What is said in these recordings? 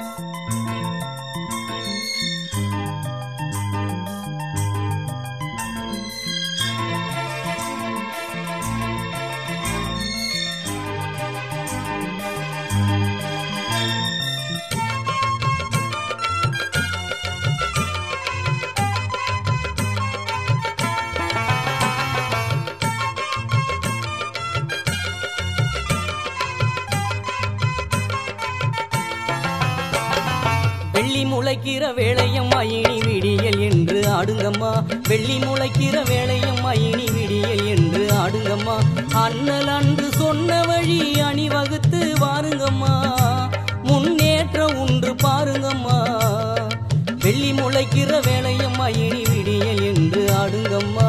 வெள்ளி முளைக்கிற வேளையம்மா இனி விடியல் என்று ஆடுங்கம்மா வெள்ளி முளைக்கிற வேளையம்மா இனி விடியல் என்று ஆடுங்கம்மா அண்ணல் அன்று சொன்ன வழி அணிவகுத்து வாருங்கம்மா முன்னேற்றம் உண்டு பாருங்கம்மா வெள்ளி முளைக்கிற வேளையம்மா இனி விடியல் என்று ஆடுங்கம்மா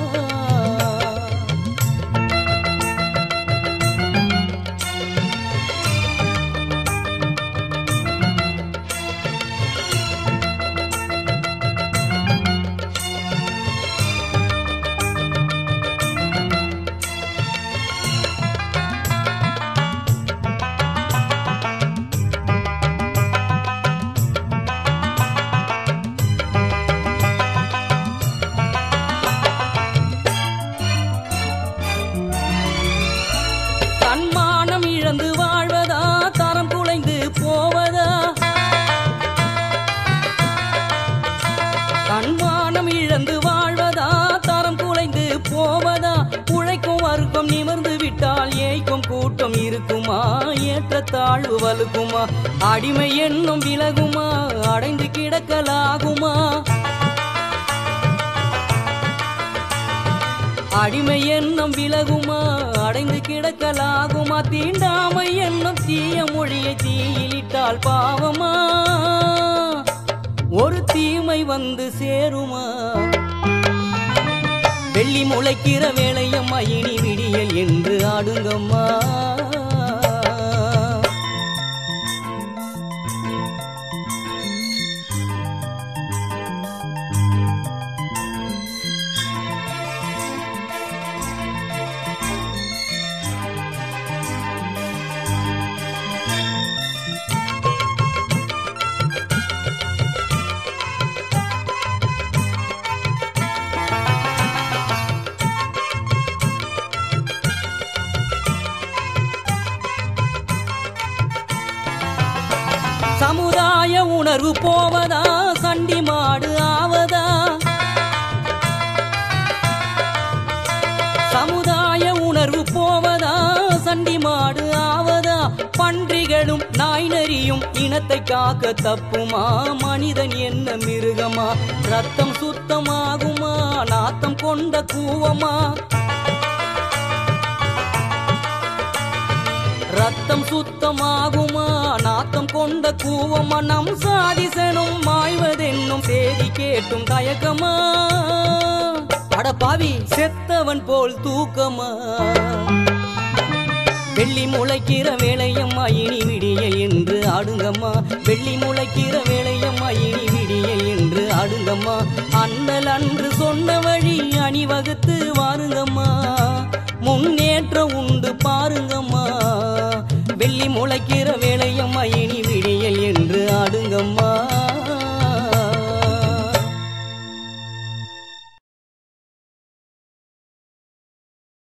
தன்மானம் இழந்து வாழ்வதா தரம் குலைந்து போவதா தன்மானம் இழந்து வாழ்வதா தரம் குலைந்து போவதா உழைக்கும் வர்க்கம் நிமிர்ந்து விட்டால் ஏய்க்கும் கூட்டம் இருக்குமா ஏற்றத்தாழ்வு வலுக்குமா அடிமை என்னும் விலகுமா அடைந்து கிடக்கலாகுமா அடிமை என்னும் விலகுமா அடைந்து கிடக்கலாகுமா தீண்டாமை என்னும் தீய மொழியை தீயிலிட்டால் பாவமா ஒரு தீமை வந்து சேருமா வெள்ளி முளைக்கிற வேளையம்மா இனி விடியல் என்று ஆடுங்கம்மா சமுதாய உணர்வு போவதா சண்டி மாடு ஆவதா சமுதாய உணர்வு போவதா சண்டி மாடு ஆவதா பன்றிகளும் நாய் நரியும் இனத்தை காக்க தப்புமா மனிதன் என்ன மிருகமா ரத்தம் சுத்தமாகுமா நாத்தம் கொண்ட கூவமா ரத்தம் சுத்தமாகுமா நாத்தம் கொண்ட கூவமா நம் சாதிசனும் மாய்வதென்னும் செய்தி கேட்டும் தயக்கமா அட பாவி செத்தவன் போல் தூக்கமா வெள்ளி முளைக்கிற வேளையம்மா இனி விடியல் என்று ஆடுங்கம்மா வெள்ளி முளைக்கிற வேளையம்மா இனி விடியல் என்று ஆடுங்கம்மா அண்ணல் அன்று சொன்ன வழி அணிவகுத்து வாருங்கம்மா முன்னேற்றம் உண்டு பாருங்கம்மா வெள்ளி முளைக்கிற